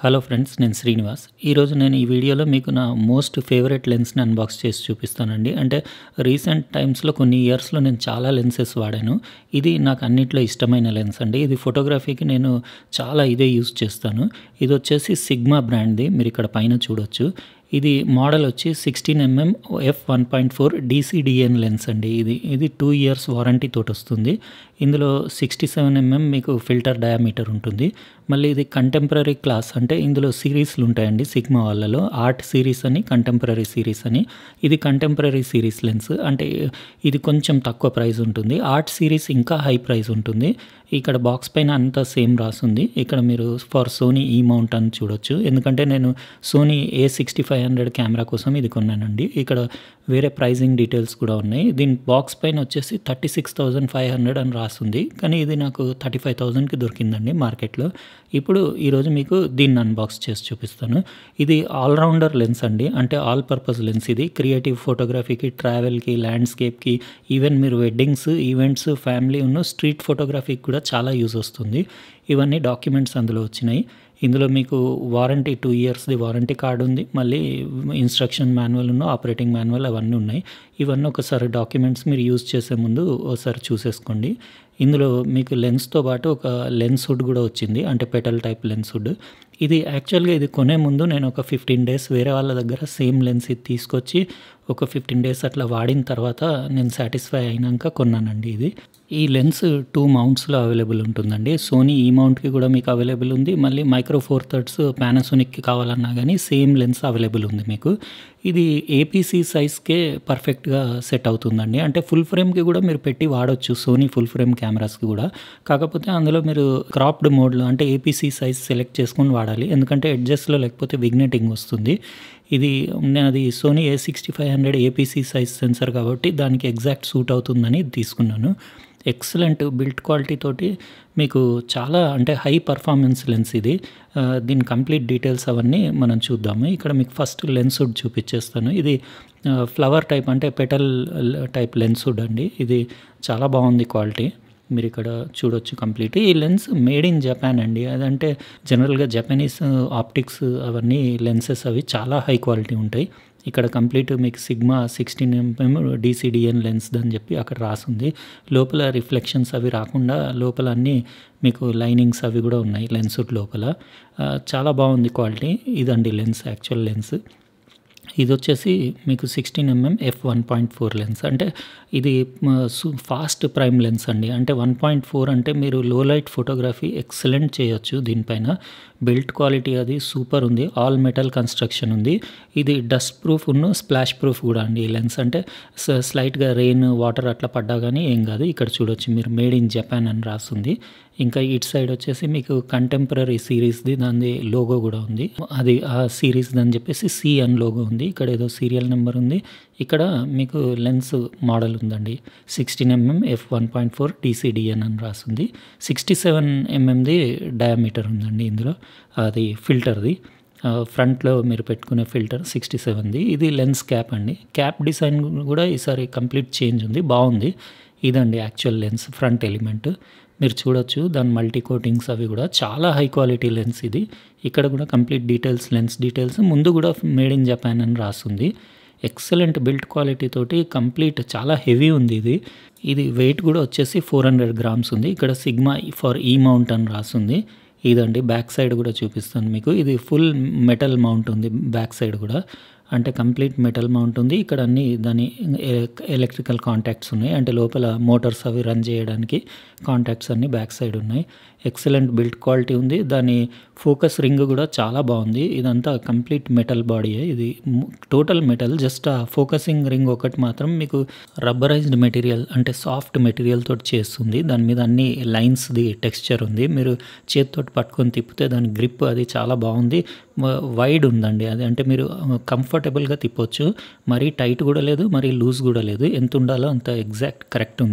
hello friends నేను శ్రీనివాస్ ఈరోజు నేను ఈ వీడియోలో మీకు నా మోస్ట్ ఫేవరెట్ లెన్స్ని అన్బాక్స్ చేసి చూపిస్తానండి అంటే రీసెంట్ టైమ్స్లో కొన్ని ఇయర్స్లో నేను చాలా లెన్సెస్ వాడాను ఇది నాకు అన్నిట్లో ఇష్టమైన లెన్స్ అండి ఇది ఫోటోగ్రఫీకి నేను చాలా ఇదే యూస్ చేస్తాను ఇది వచ్చేసి సిగ్మా బ్రాండ్ది మీరు ఇక్కడ పైన చూడొచ్చు ఇది మోడల్ వచ్చి sixteen mm F one point four DCDN lens అండి ఇది ఇది టూ ఇయర్స్ వారంటీ తోటి వస్తుంది ఇందులో సిక్స్టీ సెవెన్ ఎంఎం మీకు ఫిల్టర్ డయామీటర్ ఉంటుంది మళ్ళీ ఇది కంటెంపరీ క్లాస్ అంటే ఇందులో సిరీస్లు ఉంటాయండి సిగ్మా వాళ్ళలో ఆర్ట్ సిరీస్ అని కంటెంపరీ సిరీస్ అని ఇది కంటెంపరీ సిరీస్ లెన్స్ అంటే ఇది కొంచెం తక్కువ ప్రైస్ ఉంటుంది ఆర్ట్ సిరీస్ ఇంకా హై ప్రైస్ ఉంటుంది ఇక్కడ బాక్స్ పైన అంతా సేమ్ రాసుంది ఇక్కడ మీరు ఫర్ సోనీ ఈ మౌంట్ అని చూడొచ్చు ఎందుకంటే నేను Sony A sixty five hundred camera కోసం ఇది కొన్నానండి ఇక్కడ వేరే ప్రైజింగ్ డీటెయిల్స్ కూడా ఉన్నాయి దీని బాక్స్ పైన వచ్చేసి thirty six thousand five hundred అని రాస్తుంది కానీ ఇది నాకు థర్టీ ఫైవ్ థౌజండ్కి దొరికిందండి మార్కెట్లో ఇప్పుడు ఈరోజు మీకు దీన్ని అన్బాక్స్ చేసి చూపిస్తాను ఇది ఆల్రౌండర్ లెన్స్ అండి అంటే ఆల్ పర్పస్ లెన్స్ ఇది క్రియేటివ్ ఫోటోగ్రఫీకి ట్రావెల్కి ల్యాండ్స్కేప్కి ఈవెన్ మీరు వెడ్డింగ్స్ ఈవెంట్స్ ఫ్యామిలీ ఉన్న స్ట్రీట్ ఫోటోగ్రఫీకి కూడా చాలా యూజ్ వస్తుంది ఇవన్నీ డాక్యుమెంట్స్ అందులో వచ్చినాయి ఇందులో మీకు వారంటీ టూ ఇయర్స్ది వారంటీ కార్డు ఉంది మళ్ళీ ఇన్స్ట్రక్షన్ మాన్యువల్ ఉన్న ఆపరేటింగ్ మాన్యువల్ అవన్నీ ఉన్నాయి ఇవన్నీ ఒకసారి డాక్యుమెంట్స్ మీరు యూజ్ చేసే ముందు ఒకసారి చూసేసుకోండి ఇందులో మీకు లెన్స్తో పాటు ఒక లెన్స్ హుడ్ కూడా వచ్చింది అంటే పెటల్ టైప్ లెన్స్ హుడ్ ఇది యాక్చువల్గా ఇది కొనే ముందు నేను ఒక ఫిఫ్టీన్ డేస్ వేరే వాళ్ళ దగ్గర సేమ్ లెన్స్ ఇది తీసుకొచ్చి ఒక ఫిఫ్టీన్ డేస్ అట్లా వాడిన తర్వాత నేను సాటిస్ఫై అయినాక కొన్నానండి ఇది ఈ లెన్స్ టూ మౌంట్స్లో అవైలబుల్ ఉంటుందండి సోనీ ఈ మౌంట్కి కూడా మీకు అవైలబుల్ ఉంది మళ్ళీ మైక్రో ఫోర్ థర్డ్స్ పానాసోనిక్కి కావాలన్నా కానీ సేమ్ లెన్స్ అవైలబుల్ ఉంది మీకు ఇది ఏపీసీ సైజ్కే పర్ఫెక్ట్గా సెట్ అవుతుందండి అంటే ఫుల్ ఫ్రేమ్కి కూడా మీరు పెట్టి వాడొచ్చు సోనీ ఫుల్ ఫ్రేమ్ కెమెరాస్కి కూడా కాకపోతే అందులో మీరు క్రాప్డ్ మోడ్లో అంటే ఏపీసీ సైజ్ సెలెక్ట్ చేసుకొని వాడాలి ఎందుకంటే ఎడ్జస్ట్లో లేకపోతే విగ్నెటింగ్ వస్తుంది ఇది అది Sony A sixty five hundred APSC size sensor కాబట్టి దానికి ఎగ్జాక్ట్ సూట్ అవుతుందని తీసుకున్నాను ఎక్సలెంట్ బిల్ట్ క్వాలిటీ తోటి మీకు చాలా అంటే హై పర్ఫార్మెన్స్ లెన్స్ ఇది దీని కంప్లీట్ డీటెయిల్స్ అవన్నీ మనం చూద్దాము ఇక్కడ మీకు ఫస్ట్ లెన్స్ హుడ్ చూపించేస్తాను ఇది ఫ్లవర్ టైప్ అంటే పెటల్ టైప్ లెన్స్ హుడ్ అండి ఇది చాలా బాగుంది క్వాలిటీ మీరు ఇక్కడ చూడొచ్చు కంప్లీట్ ఈ లెన్స్ మేడ్ ఇన్ జపాన్ అండి అదంటే జనరల్గా జపనీస్ ఆప్టిక్స్ అవన్నీ లెన్సెస్ అవి చాలా హై క్వాలిటీ ఉంటాయి ఇక్కడ కంప్లీట్ మీకు Sigma sixteen mm DCDN lens అని చెప్పి అక్కడ రాసుంది లోపల రిఫ్లెక్షన్స్ అవి రాకుండా లోపల అన్నీ మీకు లైనింగ్స్ అవి కూడా ఉన్నాయి లెన్స్ లోపల చాలా బాగుంది క్వాలిటీ ఇదండి లెన్స్ యాక్చువల్ లెన్స్ ఇది వచ్చేసి మీకు sixteen mm F one point four lens అంటే ఇది ఫాస్ట్ ప్రైమ్ లెన్స్ అండి అంటే వన్ పాయింట్ ఫోర్ అంటే మీరు లో లైట్ ఫోటోగ్రఫీ ఎక్సలెంట్ చేయొచ్చు దీనిపైన బిల్ట్ క్వాలిటీ అది సూపర్ ఉంది ఆల్ మెటల్ కన్స్ట్రక్షన్ ఉంది ఇది డస్ట్ ప్రూఫ్ ఉన్న స్ప్లాష్ ప్రూఫ్ కూడా అండి ఈ లెన్స్ అంటే స్లైట్గా రెయిన్ వాటర్ అట్లా పడ్డా కానీ ఏం కాదు ఇక్కడ చూడొచ్చు మీరు మేడ్ ఇన్ జపాన్ అని రాస్తుంది ఇంకా ఇటు సైడ్ వచ్చేసి మీకు కంటెంపరీ సిరీస్ది దాని లోగో కూడా ఉంది అది ఆ సిరీస్ అని చెప్పేసి సి అని లోగో ఉంది ఇక్కడ ఏదో సీరియల్ నెంబర్ ఉంది ఇక్కడ మీకు లెన్స్ మోడల్ ఉందండి sixteen mm F one point four DCDN అని రాస్తుంది సిక్స్టీ సెవెన్ ఎంఎంది డయామీటర్ ఉందండి ఇందులో అది ఫిల్టర్ది ఫ్రంట్లో మీరు పెట్టుకునే ఫిల్టర్ సిక్స్టీ సెవెన్ది ఇది లెన్స్ క్యాప్ అండి క్యాప్ డిజైన్ కూడా ఈసారి కంప్లీట్ చేంజ్ ఉంది బాగుంది ఇదండి యాక్చువల్ లెన్స్ ఫ్రంట్ ఎలిమెంట్ మీరు చూడొచ్చు దాని మల్టీ కోటింగ్స్ అవి కూడా చాలా హై క్వాలిటీ లెన్స్ ఇది ఇక్కడ కూడా కంప్లీట్ డీటెయిల్స్ లెన్స్ డీటెయిల్స్ ముందు కూడా మేడ్ ఇన్ జపాన్ అని రాస్తుంది ఎక్సలెంట్ బిల్ట్ క్వాలిటీ తోటి కంప్లీట్ చాలా హెవీ ఉంది ఇది ఇది వెయిట్ కూడా వచ్చేసి ఫోర్ హండ్రెడ్ గ్రామ్స్ ఉంది ఇక్కడ సిగ్మా ఫర్ ఈ మౌంట్ అని రాస్తుంది ఇదండి బ్యాక్ సైడ్ కూడా చూపిస్తాను మీకు ఇది ఫుల్ మెటల్ మౌంట్ ఉంది బ్యాక్ సైడ్ కూడా అంటే కంప్లీట్ మెటల్ మౌంట్ ఉంది ఇక్కడ అన్ని దాని ఎలక్ట్రికల్ కాంటాక్ట్స్ ఉన్నాయి అంటే లోపల మోటార్స్ అవి రన్ చేయడానికి కాంటాక్ట్స్ అన్ని బ్యాక్ సైడ్ ఉన్నాయి ఎక్సలెంట్ బిల్ట్ క్వాలిటీ ఉంది దాని ఫోకస్ రింగ్ కూడా చాలా బాగుంది ఇదంతా కంప్లీట్ మెటల్ బాడీయే ఇది టోటల్ మెటల్ జస్ట్ ఆ ఫోకసింగ్ రింగ్ ఒకటి మాత్రం మీకు రబ్బరైజ్డ్ మెటీరియల్ అంటే సాఫ్ట్ మెటీరియల్ తోటి చేస్తుంది దాని మీద అన్ని లైన్స్ది టెక్స్చర్ ఉంది మీరు చేతితోటి పట్టుకొని తిప్పితే దాని గ్రిప్ అది చాలా బాగుంది వైడ్ ఉందండి అది అంటే మీరు కంఫర్టబుల్గా తిప్పొచ్చు మరీ టైట్ కూడా లేదు మరీ లూజ్ కూడా లేదు ఎంత ఉండాలో అంత ఎగ్జాక్ట్ కరెక్ట్ ఉంది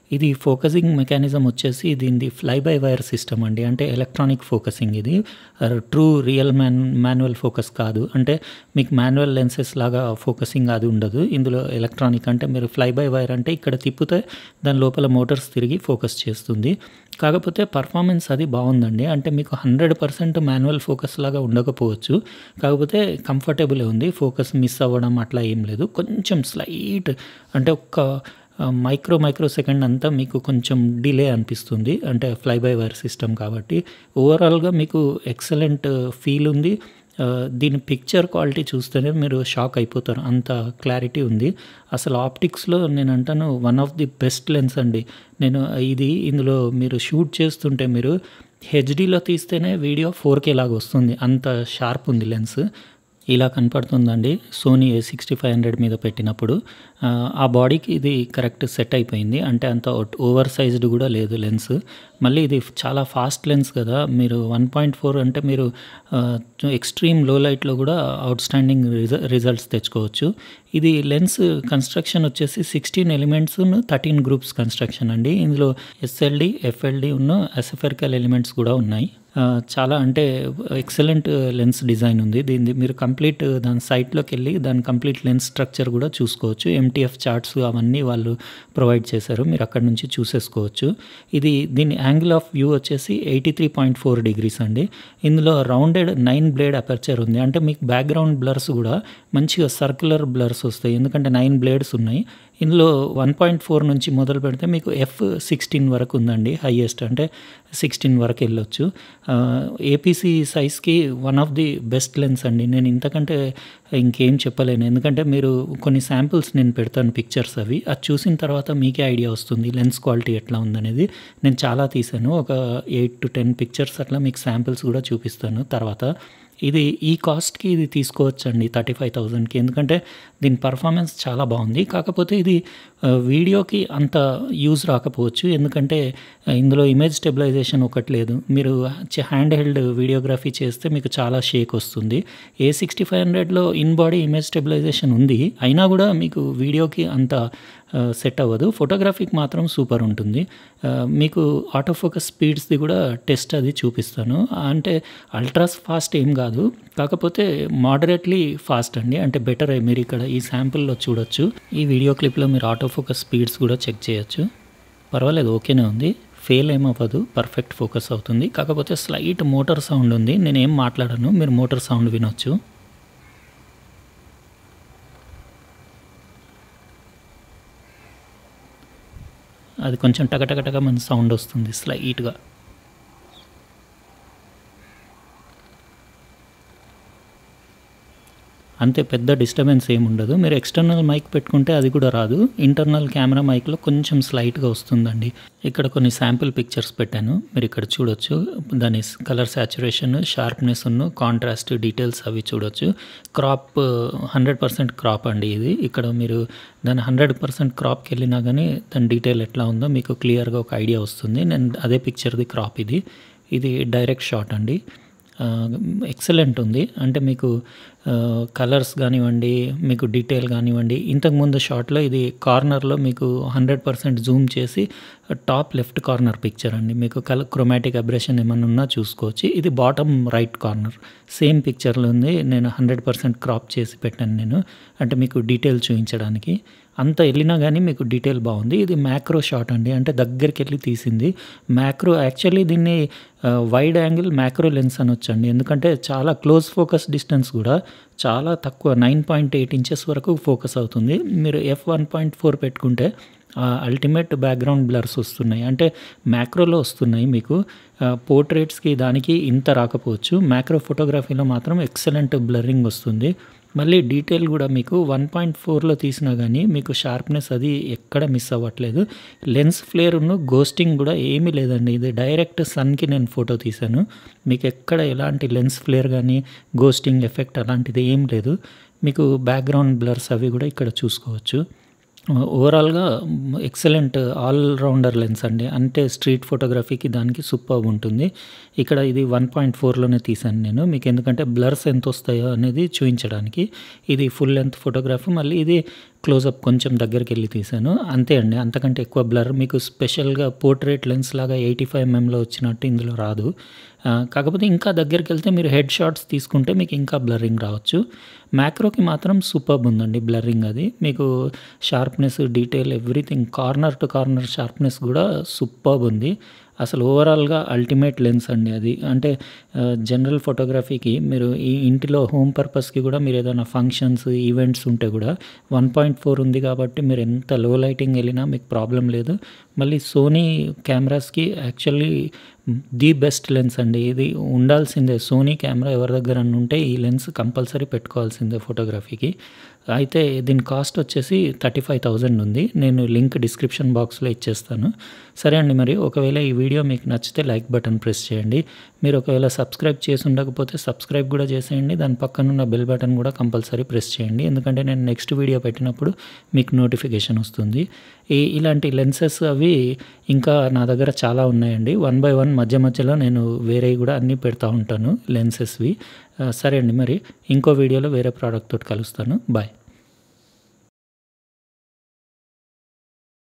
ఇది ఫోకసింగ్ మెకానిజం వచ్చేసి దీనిది ఫ్లై బై వైర్ సిస్టమ్ అండి అంటే ఎలక్ట్రానిక్ ఫోకసింగ్ ఇది true real man manual focus కాదు అంటే మీకు మాన్యువల్ లెన్సెస్ లాగా ఫోకసింగ్ అది ఉండదు ఇందులో ఎలక్ట్రానిక్ అంటే మీరు ఫ్లై బై వైర్ అంటే ఇక్కడ తిప్పితే దాని లోపల మోటార్స్ తిరిగి ఫోకస్ చేస్తుంది కాకపోతే పర్ఫార్మెన్స్ అది బాగుందండి అంటే మీకు హండ్రెడ్ పర్సెంట్ మాన్యువల్ ఫోకస్ లాగా ఉండకపోవచ్చు కాకపోతే కంఫర్టబుల్ ఉంది ఫోకస్ మిస్ అవ్వడం అట్లా ఏం లేదు కొంచెం స్లైట్ అంటే ఒక్క మైక్రో మైక్రో సెకండ్ అంతా మీకు కొంచెం డిలే అనిపిస్తుంది అంటే ఫ్లై బై వైర్ సిస్టమ్ కాబట్టి ఓవరాల్గా మీకు ఎక్సలెంట్ ఫీల్ ఉంది దీని పిక్చర్ క్వాలిటీ చూస్తేనే మీరు షాక్ అయిపోతారు అంత క్లారిటీ ఉంది అసలు ఆప్టిక్స్లో నేను అంటాను one of the best lens అండి నేను ఇది ఇందులో మీరు షూట్ చేస్తుంటే మీరు హెచ్డీలో తీస్తేనే వీడియో ఫోర్ కే లాగా వస్తుంది అంత షార్ప్ ఉంది లెన్స్ ఇలా కనపడుతుందండి Sony A sixty five hundred మీద పెట్టినప్పుడు ఆ బాడీకి ఇది కరెక్ట్ సెట్ అయిపోయింది అంటే అంత ఓవర్ సైజ్డ్ కూడా లేదు లెన్స్ మళ్ళీ ఇది చాలా ఫాస్ట్ లెన్స్ కదా మీరు వన్ పాయింట్ ఫోర్ అంటే మీరు ఎక్స్ట్రీమ్ లో లైట్లో కూడా అవుట్ స్టాండింగ్ రిజల్ట్స్ తెచ్చుకోవచ్చు ఇది లెన్స్ కన్స్ట్రక్షన్ వచ్చేసి sixteen elements thirteen groups construction అండి ఇందులో ఎస్ఎల్డి ఎఫ్ఎల్డి ఉన్న ఎసఫెరికల్ ఎలిమెంట్స్ కూడా ఉన్నాయి చాలా అంటే ఎక్సలెంట్ లెన్స్ డిజైన్ ఉంది దీన్ని మీరు కంప్లీట్ దాని సైట్లోకి వెళ్ళి దాని కంప్లీట్ లెన్స్ స్ట్రక్చర్ కూడా చూసుకోవచ్చు ఎంటీఎఫ్ చార్ట్స్ అవన్నీ వాళ్ళు ప్రొవైడ్ చేశారు మీరు అక్కడ నుంచి చూసేసుకోవచ్చు ఇది దీని యాంగిల్ ఆఫ్ వ్యూ వచ్చేసి eighty three point four degrees అండి ఇందులో రౌండెడ్ నైన్ బ్లేడ్ అపర్చర్ ఉంది అంటే మీకు బ్యాక్గ్రౌండ్ బ్లర్స్ కూడా మంచిగా సర్క్యులర్ బ్లర్స్ వస్తాయి ఎందుకంటే నైన్ బ్లేడ్స్ ఉన్నాయి ఇందులో వన్ పాయింట్ ఫోర్ నుంచి మొదలు పెడితే మీకు ఎఫ్ సిక్స్టీన్ వరకు ఉందండి హయ్యెస్ట్ అంటే సిక్స్టీన్ వరకు వెళ్ళొచ్చు ఏపీసీ సైజ్కి one of the best lens అండి నేను ఇంతకంటే ఇంకేం చెప్పలేను ఎందుకంటే మీరు కొన్ని శాంపిల్స్ నేను పెడతాను పిక్చర్స్ అవి అది చూసిన తర్వాత మీకే ఐడియా వస్తుంది లెన్స్ క్వాలిటీ ఎట్లా ఉందనేది నేను చాలా తీసాను ఒక ఎయిట్ టు టెన్ పిక్చర్స్ అట్లా మీకు శాంపిల్స్ కూడా చూపిస్తాను తర్వాత ఇది ఈ కాస్ట్కి ఇది తీసుకోవచ్చండి థర్టీ ఫైవ్ థౌజండ్కి ఎందుకంటే దీని పర్ఫార్మెన్స్ చాలా బాగుంది కాకపోతే ఇది వీడియోకి అంత యూజ్ రాకపోవచ్చు ఎందుకంటే ఇందులో ఇమేజ్ స్టెబిలైజేషన్ ఒకటి లేదు మీరు హ్యాండ్ హెల్డ్ వీడియోగ్రఫీ చేస్తే మీకు చాలా షేక్ వస్తుంది ఏ సిక్స్టీ ఫైవ్ హండ్రెడ్లో ఇన్ బాడీ ఇమేజ్ స్టెబిలైజేషన్ ఉంది అయినా కూడా మీకు వీడియోకి అంత సెట్ అవ్వదు ఫోటోగ్రఫీకి మాత్రం సూపర్ ఉంటుంది మీకు ఆటో ఫోకస్ స్పీడ్స్ది కూడా టెస్ట్ అది చూపిస్తాను అంటే అల్ట్రాస్ ఫాస్ట్ ఏం కాదు కాకపోతే మోడరేట్లీ ఫాస్ట్ అండి అంటే బెటర్ మీరు ఇక్కడ ఈ శాంపుల్లో చూడొచ్చు ఈ వీడియో క్లిప్లో మీరు ఆటో ఫోకస్ స్పీడ్స్ కూడా చెక్ చేయొచ్చు పర్వాలేదు ఓకేనే ఉంది ఫెయిల్ ఏమవ్వదు పర్ఫెక్ట్ ఫోకస్ అవుతుంది కాకపోతే స్లైట్ మోటార్ సౌండ్ ఉంది నేను ఏం మాట్లాడను మీరు మోటార్ సౌండ్ వినొచ్చు అది కొంచెం టకటకటక మన సౌండ్ వస్తుంది స్లైట్గా అంతే పెద్ద డిస్టర్బెన్స్ ఏమి ఉండదు మీరు ఎక్స్టర్నల్ మైక్ పెట్టుకుంటే అది కూడా రాదు ఇంటర్నల్ కెమెరా మైక్లో కొంచెం స్లైట్గా వస్తుందండి ఇక్కడ కొన్ని శాంపిల్ పిక్చర్స్ పెట్టాను మీరు ఇక్కడ చూడొచ్చు దాని కలర్ సాచురేషన్ షార్ప్నెస్ ఉన్న కాంట్రాస్ట్ డీటెయిల్స్ అవి చూడొచ్చు క్రాప్ హండ్రెడ్ పర్సెంట్ క్రాప్ అండి ఇది ఇక్కడ మీరు దాని హండ్రెడ్ పర్సెంట్ క్రాప్కి వెళ్ళినా కానీ దాని డీటెయిల్ ఎట్లా ఉందో మీకు క్లియర్గా ఒక ఐడియా వస్తుంది నేను అదే పిక్చర్ది క్రాప్ ఇది ఇది డైరెక్ట్ షాట్ అండి ఎక్సలెంట్ ఉంది అంటే మీకు కలర్స్ కానివ్వండి మీకు డీటెయిల్ కానివ్వండి ఇంతకుముందు షాట్లో ఇది కార్నర్లో మీకు హండ్రెడ్ పర్సెంట్ జూమ్ చేసి టాప్ లెఫ్ట్ కార్నర్ పిక్చర్ అండి మీకు కలర్ క్రొమాటిక్ అబ్రేషన్ ఏమన్నా ఉన్నా చూసుకోవచ్చు ఇది బాటమ్ రైట్ కార్నర్ సేమ్ పిక్చర్లో ఉంది నేను హండ్రెడ్ పర్సెంట్ క్రాప్ చేసి పెట్టాను నేను అంటే మీకు డీటెయిల్ చూపించడానికి అంత వెళ్ళినా కానీ మీకు డీటెయిల్ బాగుంది ఇది మ్యాక్రో షాట్ అండి అంటే దగ్గరికి వెళ్ళి తీసింది మ్యాక్రో యాక్చువల్లీ దీన్ని వైడ్ యాంగిల్ మ్యాక్రో లెన్స్ అనొచ్చండి ఎందుకంటే చాలా క్లోజ్ ఫోకస్ డిస్టెన్స్ కూడా చాలా తక్కువ నైన్ పాయింట్ ఎయిట్ ఇంచెస్ వరకు ఫోకస్ అవుతుంది మీరు ఎఫ్ వన్ పాయింట్ ఫోర్ పెట్టుకుంటే అల్టిమేట్ బ్యాక్గ్రౌండ్ బ్లర్స్ వస్తున్నాయి అంటే మ్యాక్రోలో వస్తున్నాయి మీకు పోర్ట్రేట్స్కి దానికి ఇంత రాకపోవచ్చు మ్యాక్రో ఫోటోగ్రఫీలో మాత్రం ఎక్సలెంట్ బ్లరింగ్ వస్తుంది మళ్ళీ డీటెయిల్ కూడా మీకు వన్ పాయింట్ ఫోర్లో తీసినా కానీ మీకు షార్ప్నెస్ అది ఎక్కడ మిస్ అవ్వట్లేదు లెన్స్ ఫ్లేర్ ఉన్న గోస్టింగ్ కూడా ఏమీ లేదండి ఇది డైరెక్ట్ సన్కి నేను ఫోటో తీశాను మీకు ఎక్కడ ఎలాంటి లెన్స్ ఫ్లేర్ కానీ గోస్టింగ్ ఎఫెక్ట్ అలాంటిది ఏం లేదు మీకు బ్యాక్గ్రౌండ్ బ్లర్స్ అవి కూడా ఇక్కడ చూసుకోవచ్చు ఓవరాల్గా ఎక్సలెంట్ ఆల్ రౌండర్ లెన్స్ అండి అంటే స్ట్రీట్ ఫోటోగ్రఫీకి దానికి సూపర్ ఉంటుంది ఇక్కడ ఇది వన్ పాయింట్ ఫోర్లోనే తీసాను నేను మీకు ఎందుకంటే బ్లర్స్ ఎంత వస్తాయో అనేది చూపించడానికి ఇది ఫుల్ లెంత్ ఫోటోగ్రాఫ్ మళ్ళీ ఇది క్లోజప్ కొంచెం దగ్గరికి వెళ్ళి తీశాను అంతే అండి అంతకంటే ఎక్కువ బ్లర్ మీకు స్పెషల్గా పోర్ట్రేట్ లెన్స్ లాగా ఎయిటీ ఫైవ్ ఎంఎంలో వచ్చినట్టు ఇందులో రాదు ఆ, కాకపోతే ఇంకా దగ్గరికి వెళ్తే మీరు హెడ్ షాట్స్ తీసుకుంటే మీకు ఇంకా బ్లరింగ్ రావచ్చు మ్యాక్రోకి మాత్రం సూపర్బ్ ఉందండి బ్లరింగ్ అది మీకు sharpness detail everything corner to corner sharpness కూడా సూపర్బ్ ఉంది అసలు ఓవరాల్గా అల్టిమేట్ లెన్స్ అండి అది అంటే జనరల్ ఫోటోగ్రఫీకి మీరు ఈ ఇంటిలో హోమ్ పర్పస్కి కూడా మీరు ఏదైనా ఫంక్షన్స్ ఈవెంట్స్ ఉంటే కూడా వన్ పాయింట్ ఫోర్ ఉంది కాబట్టి మీరు ఎంత లో లైటింగ్ వెళ్ళినా మీకు ప్రాబ్లం లేదు మళ్ళీ సోనీ కెమెరాస్కి యాక్చువల్లీ ది బెస్ట్ లెన్స్ అండి ఇది ఉండాల్సిందే సోనీ కెమెరా ఎవరి దగ్గర ఉంటే ఈ లెన్స్ కంపల్సరీ పెట్టుకోవాల్సిందే ఫోటోగ్రఫీకి అయితే దీని కాస్ట్ వచ్చేసి థర్టీ ఫైవ్ థౌజండ్ ఉంది నేను లింక్ డిస్క్రిప్షన్ బాక్స్లో ఇచ్చేస్తాను సరే అండి మరి ఒకవేళ ఈ వీడియో మీకు నచ్చితే లైక్ బటన్ ప్రెస్ చేయండి మీరు ఒకవేళ సబ్స్క్రైబ్ చేసి ఉండకపోతే సబ్స్క్రైబ్ కూడా చేసేయండి దాని పక్కన ఉన్న బెల్ బటన్ కూడా కంపల్సరీ ప్రెస్ చేయండి ఎందుకంటే నేను నెక్స్ట్ వీడియో పెట్టినప్పుడు మీకు నోటిఫికేషన్ వస్తుంది ఈ ఇలాంటి లెన్సెస్ అవి ఇంకా నా దగ్గర చాలా ఉన్నాయండి వన్ బై వన్ మధ్య మధ్యలో నేను వేరే కూడా అన్నీ పెడతా ఉంటాను లెన్సెస్వి ఆ, సరే అండి మరి ఇంకో వీడియోలో వేరే ప్రోడక్ట్ తోటి కలుస్తాను బాయ్